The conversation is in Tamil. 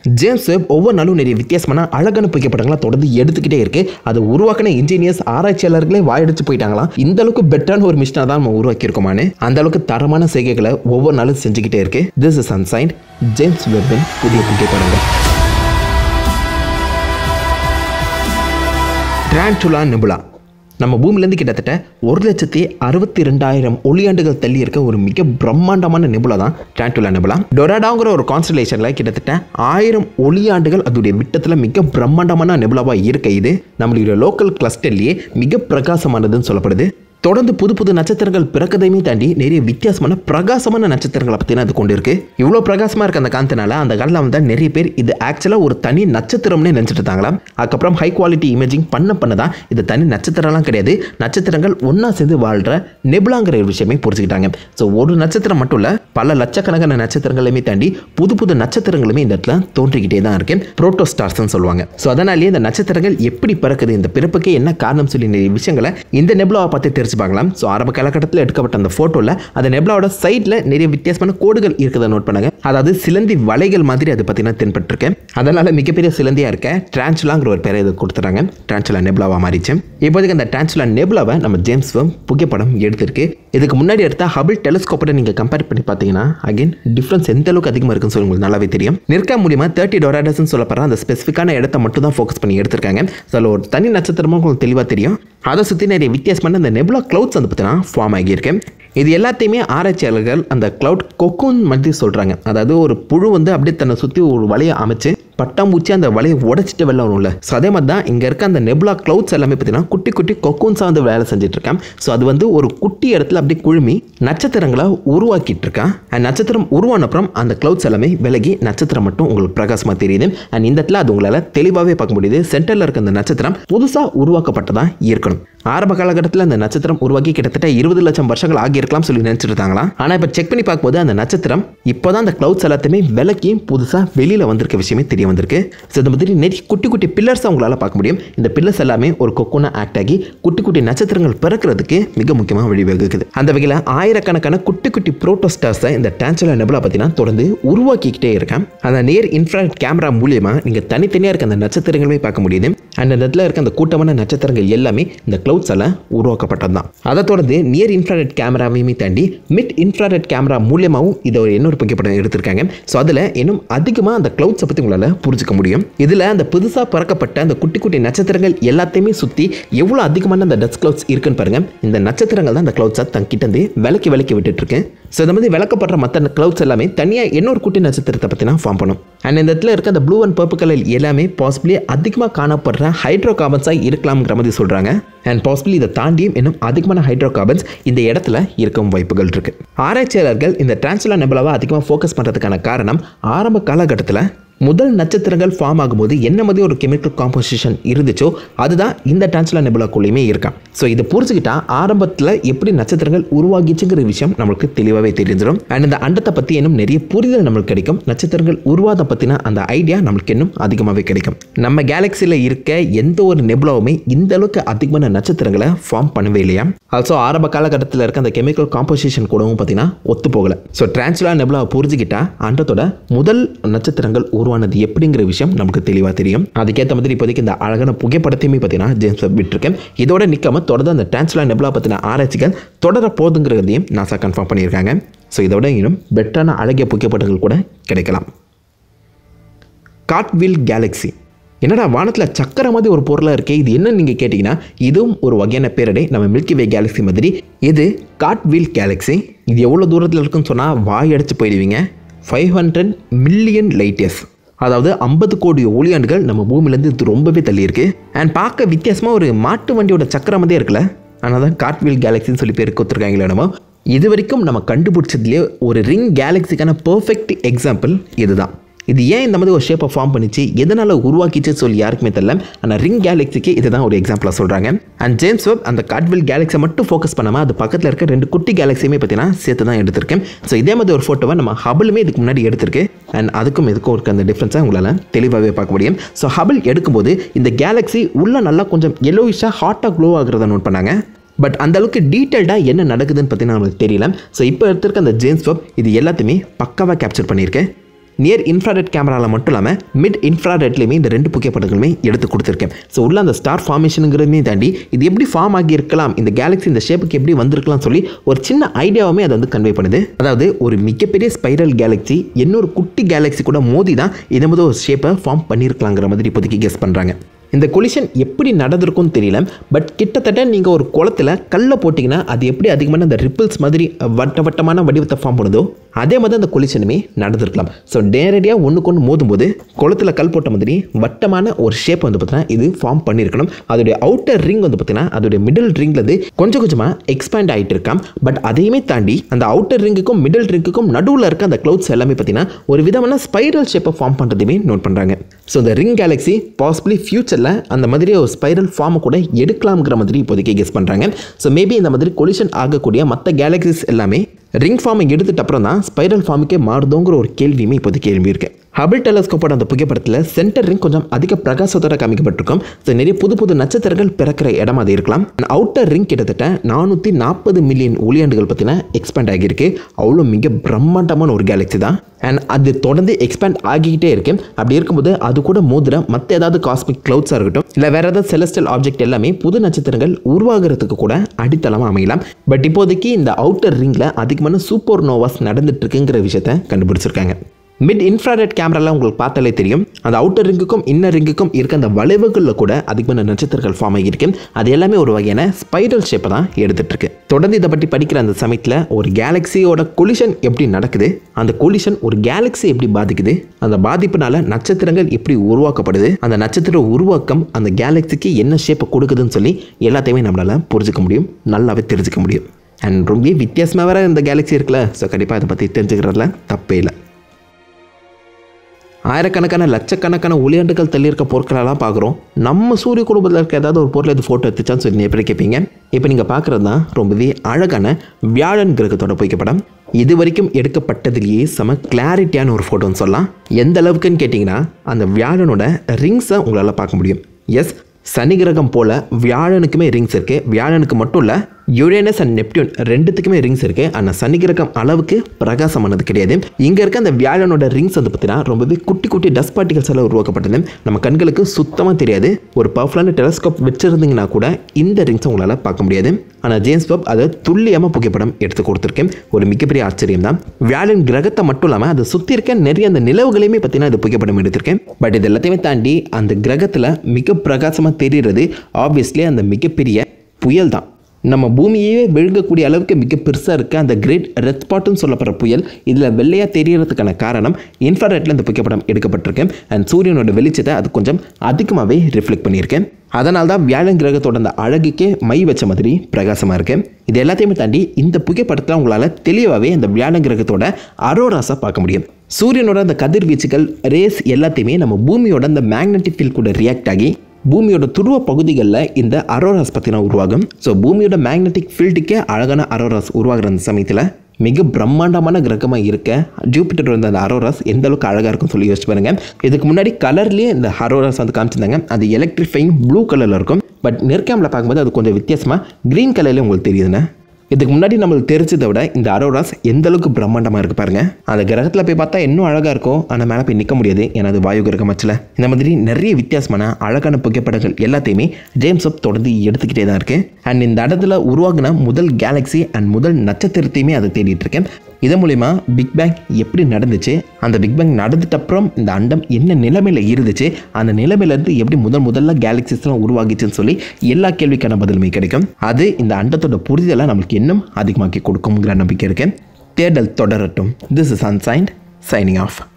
ஜேம்ஸ் வெப் ஒவ்வொரு நாளும் நிறைய வித்தியாசமான அழகான புகைப்படங்களை தொடர்ந்து எடுத்துக்கிட்டே இருக்கு அதை உருவாக்கின இன்ஜினியர்ஸ் ஆராய்ச்சியாளர்களே வாயடிச்சு போயிட்டாங்களாம் இந்த அளவுக்கு பெட்டரான ஒரு மிஷினை தான் நம்ம உருவாக்கி இருக்கோமான்னு அந்த அளவுக்கு தரமான செய்கைகளை ஒவ்வொரு நாளும் செஞ்சுக்கிட்டே இருக்கு திஸ் இஸ் அன்சைன்ட் ஜேம்ஸ் வெப்பின் புதிய புகைப்படங்கள் டிரான்டுலா நிபுலா நம்ம பூமியிலேருந்து கிட்டத்தட்ட ஒரு லட்சத்தி அறுபத்தி ரெண்டாயிரம் ஒளியாண்டுகள் தள்ளி இருக்க ஒரு மிக பிரம்மாண்டமான நிபுலா தான் டிரான்டுலா நிபுலா டொராடாங்கிற ஒரு கான்ஸ்டலேஷனில் கிட்டத்தட்ட ஆயிரம் ஒளியாண்டுகள் அதோடைய விட்டத்தில் மிக பிரம்மாண்டமான நிபுலாவாக இருக்க இது நம்மளுடைய லோக்கல் கிளஸ்டர்லேயே மிக பிரகாசமானதுன்னு சொல்லப்படுது தொடர்ந்து புது புது நட்சத்திரங்கள் பிறக்கதையுமே தாண்டி நிறைய வித்தியாசமான பிரகாசமான நட்சத்திரங்களை பற்றி அது கொண்டு இருக்கு இவ்வளோ பிரகாசமாக இருக்க அந்த காந்தனால அந்த காலத்தில் வந்து நிறைய பேர் இது ஆக்சுவலாக ஒரு தனி நட்சத்திரம்னே நினச்சிட்டு இருந்தாங்களாம் அதுக்கப்புறம் ஹை குவாலிட்டி இமேஜிங் பண்ண பண்ண தான் இது தனி நட்சத்திரம்லாம் கிடையாது நட்சத்திரங்கள் ஒன்றா சேர்ந்து வாழ்கிற நெபுலாங்கிற ஒரு விஷயமே புரிஞ்சுக்கிட்டாங்க ஸோ ஒரு நட்சத்திரம் மட்டும் இல்லை பல லட்சக்கணக்கான நட்சத்திரங்களையுமே தாண்டி புது புது நட்சத்திரங்களுமே இந்த இடத்துல தோன்றிக்கிட்டே தான் இருக்கு புரோட்டோஸ்டார்ஸ்னு சொல்லுவாங்க ஸோ அதனாலேயே இந்த நட்சத்திரங்கள் எப்படி பிறக்குது இந்த பிறப்புக்கு என்ன காரணம் சொல்லி நிறைய விஷயங்களை இந்த நெபுலாவை பார்த்து தெரிஞ்சு பார்க்கலாம் ஸோ ஆரம்ப காலகட்டத்தில் எடுக்கப்பட்ட அந்த ஃபோட்டோவில் அந்த நெபுலாவோட சைடில் நிறைய வித்தியாசமான கோடுகள் இருக்கிறத நோட் பண்ணாங்க அதாவது சிலந்தி வலைகள் மாதிரி அது பார்த்தீங்கன்னா தென்பட்டிருக்கேன் அதனால் மிகப்பெரிய சிலந்தியாக இருக்க டிரான்சுலாங்கிற ஒரு பேரை இது கொடுத்துறாங்க டிரான்சுலா நெபுலாவாக மாறிச்சு இப்போதைக்கு அந்த டிரான்சுலா நெபுலாவை நம்ம ஜேம்ஸ் வெம் புகைப்படம் எடுத்திருக்கு இதுக்கு முன்னாடி எடுத்த ஹபிள் டெலிஸ்கோப்போட நீங்கள் கம்பேர் பண்ணி பார்த்தீங்கன்னா அகைன் டிஃப்ரென்ஸ் எந்த அளவுக்கு அதிகமாக இருக்குன்னு சொல்லி உங்களுக்கு நல்லாவே தெரியும் நிற்க மூலியமாக தேர்ட்டி டொராடஸ்ன்னு சொல்லப்படுற அந்த ஸ்பெசிஃபிக்கான இடத்த மட்டும் தான் ஃபோக்கஸ் பண்ணி எடுத்திருக்காங்க ஸோ அதில் ஒரு தனி நட்சத்திரமும் உங்களுக்கு தெளிவாக தெரியும் அதை சுற்றி நிறைய வித்தியாசமான அந்த நெபுலா க்ளவுட்ஸ் வந்து பார்த்தீங்கன்னா ஃபார்ம் ஆகியிருக்கு இது எல்லாத்தையுமே ஆராய்ச்சியாளர்கள் அந்த க்ளவுட் கொக்குன் மாதிரி சொல்கிறாங்க அதாவது ஒரு புழு வந்து அப்படியே தன்னை சுற்றி ஒரு வலையை அமைச்சு பட்டாம்பூச்சி அந்த வலையை உடைச்சிட்டு வெளில வரும்ல ஸோ அதே மாதிரி தான் இங்கே இருக்க அந்த நெபுலா க்ளவுட்ஸ் எல்லாமே பார்த்தீங்கன்னா குட்டி குட்டி கொக்கூன்ஸாக வந்து வேலை செஞ்சுட்டு இருக்கேன் ஸோ அது வந்து ஒரு குட்டி இடத்துல அப்படியே குழுமி நட்சத்திரங்களை உருவாக்கிட்டு இருக்கான் அண்ட் நட்சத்திரம் உருவான அப்புறம் அந்த க்ளவுட்ஸ் எல்லாமே விலகி நட்சத்திரம் மட்டும் உங்களுக்கு பிரகாசமாக தெரியுது அண்ட் இந்த இடத்துல அது உங்களால் தெளிவாகவே பார்க்க முடியுது சென்டரில் இருக்க அந்த நட்சத்திரம் புதுசாக உருவாக்கப்பட்டதாக இருக்கணும் ஆரம்ப காலகட்டத்தில் அந்த நட்சத்திரம் உருவாக்கி கிட்டத்தட்ட இருபது லட்சம் வருஷங்கள் ஆகியிருக்கலாம் சொல்லி நினச்சிட்டு இருந்தாங்களா ஆனால் இப்போ செக் பண்ணி பார்க்கும்போது அந்த நட்சத்திரம் இப்போ தான் அந்த க்ளவுட்ஸ் எல்லாத்தையுமே விலக்கி புதுசாக வெளியில் வந்திருக்க விஷயமே தெரிய வந்திருக்கு ஸோ இந்த மாதிரி நிறைய குட்டி குட்டி பில்லர்ஸை உங்களால் பார்க்க முடியும் இந்த பில்லர்ஸ் எல்லாமே ஒரு கொக்குனா ஆக்ட் ஆகி குட்டி குட்டி நட்சத்திரங்கள் பிறக்கிறதுக்கு மிக முக்கியமாக வழிவகுக்குது அந்த வகையில் ஆயிரக்கணக்கான குட்டி குட்டி புரோட்டோஸ்டார்ஸை இந்த டான்சுலா நெபுலா பார்த்தீங்கன்னா தொடர்ந்து உருவாக்கிக்கிட்டே இருக்கேன் அந்த நேர் இன்ஃப்ராட் கேமரா மூலியமாக நீங்கள் தனித்தனியாக இருக்க அந்த நட்சத்திரங்களுமே பார்க்க முடியுது அண்ட் அந்த இடத்துல இருக்க அந்த கூட்டமான நட்சத்திரங்கள் எல்லாமே இந்த க்ளவுட்ஸால் உருவாக்கப்பட்டது தான் அதை தொடர்ந்து நியர் இன்ஃப்ராரெட் கேமராவையுமே தாண்டி மிட் இன்ஃப்ராரெட் கேமரா மூலியமாகவும் இதை ஒரு இன்னொரு புகைப்படம் எடுத்திருக்காங்க ஸோ அதில் இன்னும் அதிகமாக அந்த க்ளவுட்ஸை பற்றி உங்களால் புரிஞ்சுக்க முடியும் இதில் அந்த புதுசாக பறக்கப்பட்ட அந்த குட்டி குட்டி நட்சத்திரங்கள் எல்லாத்தையுமே சுற்றி எவ்வளோ அதிகமான அந்த டஸ்ட் க்ளவுட்ஸ் இருக்குன்னு பாருங்க இந்த நட்சத்திரங்கள் தான் அந்த க்ளவுட்ஸை தங்கிட்ட இருந்து விலக்கி விலக்கி விட்டுட்டு இருக்கு ஸோ இந்த மாதிரி விளக்கப்படுற மற்ற க்ளவுட்ஸ் எல்லாமே தனியாக இன்னொரு குட்டி நட்சத்திரத்தை பற்றி தான் ஃபார்ம் பண்ணும் அண்ட் இந்த இடத்துல இருக்க அந்த ப்ளூ அண்ட் பர்பிள் கலர் எல்லாமே பாசிபிளி அதிகமாக காணப்படுற ஹைட்ரோ கார்பன்ஸாக இருக்கலாம்ங்கிற மாதிரி சொல்கிறாங்க அண்ட் பாசிபிளி இதை தாண்டியும் இன்னும் அதிகமான ஹைட்ரோ கார்பன்ஸ் இந்த இடத்துல இருக்கும் வாய்ப்புகள் இருக்குது ஆராய்ச்சியாளர்கள் இந்த டிரான்சுலா நெபுலாவை அதிகமாக ஃபோக்கஸ் பண்ணுறதுக்கான காரணம் ஆரம்ப காலகட்டத்தில் முதல் நட்சத்திரங்கள் ஃபார்ம் ஆகும்போது என்ன மாதிரி ஒரு கெமிக்கல் காம்போசிஷன் இருந்துச்சோ அதுதான் இந்த டிரான்சுலா நெபுலாக்குள்ளேயுமே இருக்கான் ஸோ இதை புரிஞ்சுக்கிட்டா ஆரம்பத்தில் எப்படி நட்சத்திரங்கள் உருவாகிச்சுங்கிற விஷயம் நம்மளுக்கு தெளிவாகவே தெரிஞ்சிடும் அண்ட் இந்த அண்டத்தை பற்றி இன்னும் நிறைய புரிதல் நம்மளுக்கு கிடைக்கும் நட்சத்திரங்கள் உருவாத பற்றின அந்த ஐடியா நம்மளுக்கு இன்னும் அதிகமாகவே கிடைக்கும் நம்ம கேலக்சியில் இருக்க எந்த ஒரு நெபுலாவுமே இந்த அளவுக்கு அதிகமான நட்சத்திரங்களை ஃபார்ம் பண்ணவே இல்லையா ஆல்சோ ஆரம்ப காலகட்டத்தில் இருக்க அந்த கெமிக்கல் காம்போசிஷன் கூடவும் பார்த்தீங்கன்னா ஒத்து போகல ஸோ டிரான்சுலா நெபுலாவை புரிஞ்சுக்கிட்டா அண்டத்தோட முதல் நட்சத்திரங்கள் உருவானது எப்படிங்கிற விஷயம் நமக்கு தெளிவாக தெரியும் அதுக்கேற்ற மாதிரி இப்போதைக்கு இந்த அழகான புகைப்படத்தையுமே பார்த்தீங்கன்னா ஜேம்ஸ் வெப் விட்டுருக்கேன் இதோட நிற்காம தொடர்ந்து அந்த டிரான்ஸ்லா நெபுலா பற்றின ஆராய்ச்சிகள் தொடர போதுங்கிறதையும் நாசா கன்ஃபார்ம் பண்ணியிருக்காங்க ஸோ இதோட இன்னும் பெட்டரான அழகிய புகைப்படங்கள் கூட கிடைக்கலாம் காட்வில் கேலக்ஸி என்னடா வானத்தில் சக்கர மாதிரி ஒரு பொருளாக இருக்கே இது என்னன்னு நீங்கள் கேட்டிங்கன்னா இதுவும் ஒரு வகையான பேரடை நம்ம மில்கி வே கேலக்ஸி மாதிரி இது காட்வில் கேலக்ஸி இது எவ்வளோ தூரத்தில் இருக்குன்னு சொன்னால் வாய் அடிச்சு போயிடுவீங்க five hundred million light years அதாவது ஐம்பது கோடி ஒளியாண்டுகள் நம்ம பூமியிலேருந்து இது ரொம்பவே தள்ளி இருக்கு அண்ட் பார்க்க வித்தியாசமாக ஒரு மாட்டு வண்டியோட சக்கரம் மாதிரியே இருக்குல்ல ஆனால் தான் காட்வில் கேலக்ஸின்னு சொல்லி பேர் கொடுத்துருக்காங்களே நம்ம இது வரைக்கும் நம்ம கண்டுபிடிச்சதுலேயே ஒரு ரிங் கேலக்ஸிக்கான பர்ஃபெக்ட் எக்ஸாம்பிள் இதுதான் இது ஏன் இந்த மாதிரி ஒரு ஷேப்பை ஃபார்ம் பண்ணிச்சு எதனால் உருவாக்கிச்சு சொல்லி யாருக்குமே தெரியல ஆனால் ரிங் கேலக்ஸிக்கு இதுதான் ஒரு எக்ஸாம்பிளாக சொல்கிறாங்க அண்ட் ஜேம்ஸ் வெப் அந்த காட்வில் கேலக்ஸை மட்டும் ஃபோக்கஸ் பண்ணாமல் அது பக்கத்தில் இருக்க ரெண்டு குட்டி கேலக்ஸியுமே பார்த்தீங்கன்னா சேர்த்து தான் எடுத்திருக்கேன் ஸோ இதே மாதிரி ஒரு ஃபோட்டோவை நம்ம ஹபிளுமே இதுக்கு முன்னாடி எடுத்திருக்கு அண்ட் அதுக்கும் இதுக்கும் இருக்க அந்த டிஃப்ரென்ஸை உங்களால் தெளிவாகவே பார்க்க முடியும் ஸோ ஹபிள் எடுக்கும்போது இந்த கேலக்ஸி உள்ள நல்லா கொஞ்சம் எல்லோயிஷாக ஹாட்டாக க்ளோ ஆகுறத நோட் பண்ணாங்க பட் அந்த அளவுக்கு டீட்டெயில்டாக என்ன நடக்குதுன்னு பார்த்தீங்கன்னா நம்மளுக்கு தெரியல ஸோ இப்போ எடுத்திருக்க அந்த ஜேம்ஸ் வெப் இது எல்லாத்தையுமே பக்காவாக கேப்சர் பண்ணியிருக்கேன் நியர் இன்ஃப்ராரெட் கேமராவில் மட்டும் இல்லாமல் மிட் இன்ஃப்ராரெட்லேயுமே இந்த ரெண்டு புகைப்படங்களுமே எடுத்து கொடுத்துருக்கேன் ஸோ உள்ள அந்த ஸ்டார் ஃபார்மேஷனுங்கிறதையும் தாண்டி இது எப்படி ஃபார்ம் ஆகி இருக்கலாம் இந்த கேலக்ஸி இந்த ஷேப்புக்கு எப்படி வந்திருக்கலாம் சொல்லி ஒரு சின்ன ஐடியாவுமே அதை வந்து கன்வே பண்ணுது அதாவது ஒரு மிகப்பெரிய ஸ்பைரல் கேலக்ஸி இன்னொரு குட்டி கேலக்ஸி கூட மோதி தான் இதை முதல் ஒரு ஷேப்பை ஃபார்ம் பண்ணியிருக்கலாங்கிற மாதிரி இப்போதைக்கு கெஸ் பண்ணுறாங்க இந்த கொலிஷன் எப்படி நடந்திருக்கும்னு தெரியல பட் கிட்டத்தட்ட நீங்கள் ஒரு குளத்தில் கல்லை போட்டிங்கன்னா அது எப்படி அதிகமான அந்த ரிப்பிள்ஸ் மாதிரி வட்ட வட்டமான வடிவத்தை ஃபார்ம் பண்ணுதோ அதே மாதிரி அந்த கொலிஷனுமே நடந்திருக்கலாம் ஸோ நேரடியாக ஒன்றுக்கு ஒன்று மோதும்போது குளத்தில் கல் போட்ட மாதிரி வட்டமான ஒரு ஷேப் வந்து பார்த்தீங்கன்னா இது ஃபார்ம் பண்ணியிருக்கணும் அதோடைய அவுட்டர் ரிங் வந்து பார்த்தீங்கன்னா அதோடைய மிடில் ரிங்லேருந்து கொஞ்சம் கொஞ்சமாக எக்ஸ்பேண்ட் ஆகிட்டு இருக்காம் பட் அதையுமே தாண்டி அந்த அவுட்டர் ரிங்குக்கும் மிடில் ரிங்குக்கும் நடுவில் இருக்க அந்த க்ளவுட்ஸ் எல்லாமே பார்த்தீங்கன்னா ஒரு விதமான ஸ்பைரல் ஷேப்பை ஃபார்ம் பண்ணுறதையுமே நோட் பண்ணுறாங்க ஸோ இந்த ரிங் கேலக்ஸி பாசிபிளி ஃபியூச்சரில் அந்த மாதிரி ஒரு ஸ்பைரல் ஃபார்மை கூட எடுக்கலாம்ங்கிற மாதிரி இப்போதைக்கு கெஸ் பண்ணுறாங்க ஸோ மேபி இந்த மாதிரி கொலிஷன் ஆகக்கூடிய மற்ற கேலக்சிஸ் எல்லாமே ரிங் ஃபார்மை எடுத்துட்ட அப்புறம் தான் ஸ்பைரல் ஃபார்முக்கே மாறுதோங்கிற ஒரு கேள்வியுமே இப்போதைக்கு கேள்வி இருக்கு ஹபிள் டெலஸ்கோப்போட அந்த புகைப்படத்தில் சென்டர் ரிங் கொஞ்சம் அதிக பிரகாசத்தோட காமிக்கப்பட்டிருக்கும் ஸோ நிறைய புது புது நட்சத்திரங்கள் பிறக்கிற இடம் அது இருக்கலாம் அவுட்டர் ரிங் கிட்டத்தட்ட நானூற்றி நாற்பது மில்லியன் ஒளியாண்டுகள் பார்த்தீங்கன்னா எக்ஸ்பேண்ட் ஆகியிருக்கு அவ்வளோ மிக பிரம்மாண்டமான ஒரு கேலக்ஸி தான் அண்ட் அது தொடர்ந்து எக்ஸ்பேண்ட் ஆகிக்கிட்டே இருக்கு அப்படி இருக்கும்போது அது கூட மோதிர மற்ற ஏதாவது காஸ்மிக் க்ளவுட்ஸாக இருக்கட்டும் இல்லை வேற ஏதாவது செலஸ்டல் ஆப்ஜெக்ட் எல்லாமே புது நட்சத்திரங்கள் உருவாகிறதுக்கு கூட அடித்தளமாக அமையலாம் பட் இப்போதைக்கு இந்த அவுட்டர் ரிங்கில் அதிகமான சூப்பர் நோவாஸ் நடந்துட்டு இருக்குங்கிற விஷயத்த கண்டுபிடிச்சிருக்காங்க மிட் இன்ஃப்ராரெட் கேமராவில் உங்களுக்கு பார்த்தாலே தெரியும் அந்த அவுட்டர் ரிங்குக்கும் இன்னர் ரிங்குக்கும் இருக்க அந்த வளைவுகளில் கூட அதிகமான நட்சத்திரங்கள் ஃபார்ம் ஆகியிருக்கு அது எல்லாமே ஒரு வகையான ஸ்பைரல் ஷேப்பை தான் எடுத்துட்டு இருக்கு தொடர்ந்து இதை பற்றி படிக்கிற அந்த சமயத்தில் ஒரு கேலக்ஸியோட கொலிஷன் எப்படி நடக்குது அந்த கொலிஷன் ஒரு கேலக்ஸி எப்படி பாதிக்குது அந்த பாதிப்புனால நட்சத்திரங்கள் எப்படி உருவாக்கப்படுது அந்த நட்சத்திர உருவாக்கம் அந்த கேலக்ஸிக்கு என்ன ஷேப்பை கொடுக்குதுன்னு சொல்லி எல்லாத்தையுமே நம்மளால் புரிஞ்சுக்க முடியும் நல்லாவே தெரிஞ்சுக்க முடியும் அண்ட் ரொம்ப வித்தியாசமாக வேற இந்த கேலக்ஸி இருக்குல்ல ஸோ கண்டிப்பாக அதை பற்றி தெரிஞ்சுக்கிறதுல தப்பே இல்லை ஆயிரக்கணக்கான லட்சக்கணக்கான ஒளியாண்டுகள் தள்ளி இருக்க பொருட்களெல்லாம் பார்க்குறோம் நம்ம சூரிய குடும்பத்தில் இருக்க ஏதாவது ஒரு பொருள் இது ஃபோட்டோ எடுத்துச்சான்னு சொல்லி எப்படி கேட்பீங்க இப்போ நீங்கள் பார்க்குறது தான் ரொம்பவே அழகான வியாழன் கிரகத்தோட புகைப்படம் இது வரைக்கும் எடுக்கப்பட்டதுலேயே செம கிளாரிட்டியான ஒரு ஃபோட்டோன்னு சொல்லலாம் எந்த அளவுக்குன்னு கேட்டிங்கன்னா அந்த வியாழனோட ரிங்ஸை உங்களால் பார்க்க முடியும் எஸ் சனி கிரகம் போல் வியாழனுக்குமே ரிங்ஸ் இருக்குது வியாழனுக்கு மட்டும் இல்லை யுரேனஸ் அண்ட் நெப்டியூன் ரெண்டுத்துக்குமே ரிங்ஸ் இருக்குது ஆனால் சனி கிரகம் அளவுக்கு பிரகாசமானது கிடையாது இங்கே இருக்க அந்த வியாழனோட ரிங்ஸ் வந்து பார்த்தீங்கன்னா ரொம்பவே குட்டி குட்டி டஸ்ட் பார்ட்டிகல்ஸ் எல்லாம் உருவாக்கப்பட்டது நம்ம கண்களுக்கு சுத்தமாக தெரியாது ஒரு பவர்ஃபுல்லான டெலஸ்கோப் வச்சிருந்தீங்கன்னா கூட இந்த ரிங்ஸை உங்களால் பார்க்க முடியாது ஆனால் ஜேம்ஸ் வெப் அதை துல்லியமாக புகைப்படம் எடுத்து கொடுத்துருக்கேன் ஒரு மிகப்பெரிய ஆச்சரியம் தான் வியாழன் கிரகத்தை மட்டும் இல்லாமல் அதை சுற்றி இருக்க நிறைய அந்த நிலவுகளையுமே பார்த்தீங்கன்னா இது புகைப்படம் எடுத்திருக்கேன் பட் இது எல்லாத்தையுமே தாண்டி அந்த கிரகத்தில் மிக பிரகாசமாக தெரிகிறது ஆப்வியஸ்லி அந்த மிகப்பெரிய புயல் தான் நம்ம பூமியவே விழுங்கக்கூடிய அளவுக்கு மிக பெருசாக இருக்க அந்த கிரேட் ரெட் ஸ்பாட்னு சொல்லப்படுற புயல் இதில் வெள்ளையாக தெரியறதுக்கான காரணம் இன்ஃப்ராரெட்டில் இந்த புகைப்படம் எடுக்கப்பட்டிருக்கு அண்ட் சூரியனோட வெளிச்சத்தை அது கொஞ்சம் அதிகமாகவே ரிஃப்ளெக்ட் பண்ணியிருக்கேன் அதனால தான் வியாழன் கிரகத்தோட அந்த அழகுக்கே மை வச்ச மாதிரி பிரகாசமாக இருக்கு இது எல்லாத்தையுமே தாண்டி இந்த புகைப்படத்தில் உங்களால் தெளிவாகவே அந்த வியாழன் கிரகத்தோட அரோராஸை பார்க்க முடியும் சூரியனோட அந்த கதிர்வீச்சுகள் ரேஸ் எல்லாத்தையுமே நம்ம பூமியோட அந்த மேக்னெட்டிக் ஃபீல்ட் கூட ரியாக்ட் ஆகி பூமியோட துருவ பகுதிகளில் இந்த அரோராஸ் பார்த்தீங்கன்னா உருவாகும் ஸோ பூமியோட மேக்னெட்டிக் ஃபீல்டுக்கே அழகான அரோராஸ் உருவாகிற அந்த சமயத்தில் மிக பிரம்மாண்டமான கிரகமாக இருக்க ஜூபிட்டர் வந்து அந்த அரோராஸ் எந்த அளவுக்கு அழகாக இருக்கும்னு சொல்லி யோசிச்சு பாருங்க இதுக்கு முன்னாடி கலர்லேயே இந்த அரோராஸ் வந்து காமிச்சிருந்தாங்க அது எலக்ட்ரிஃபைங் ப்ளூ கலரில் இருக்கும் பட் நெற்காமில் பார்க்கும்போது அது கொஞ்சம் வித்தியாசமாக க்ரீன் கலர்லேயே உங்களுக்கு தெரியுதுண்ணே இதுக்கு முன்னாடி நம்மளுக்கு தெரிஞ்சதை விட இந்த அரோராஸ் எந்த அளவுக்கு பிரம்மாண்டமாக இருக்கு பாருங்க அந்த கிரகத்தில் போய் பார்த்தா இன்னும் அழகாக இருக்கும் ஆனால் மேலே போய் நிற்க முடியாது ஏன்னா அது வாயு கிரகமாச்சில் இந்த மாதிரி நிறைய வித்தியாசமான அழகான புகைப்படங்கள் எல்லாத்தையுமே ஜேம்ஸ் அப் தொடர்ந்து எடுத்துக்கிட்டே தான் இருக்கு அண்ட் இந்த இடத்துல உருவாகின முதல் கேலக்ஸி அண்ட் முதல் நட்சத்திரத்தையுமே அதை தேடிட்டு இருக்கேன் இதன் மூலிமா பிக் பேங் எப்படி நடந்துச்சு அந்த பிக் பேங் நடந்துட்ட அப்புறம் இந்த அண்டம் என்ன நிலைமையில் இருந்துச்சு அந்த நிலைமையிலேருந்து எப்படி முதல் முதல்ல கேலக்சிஸ்லாம் உருவாகிச்சுன்னு சொல்லி எல்லா கேள்விக்கான பதிலுமே கிடைக்கும் அது இந்த அண்டத்தோட புரிதலை நம்மளுக்கு இன்னும் அதிகமாக்கி கொடுக்குங்கிற நம்பிக்கை இருக்கு தேடல் தொடரட்டும் this is ancient signing of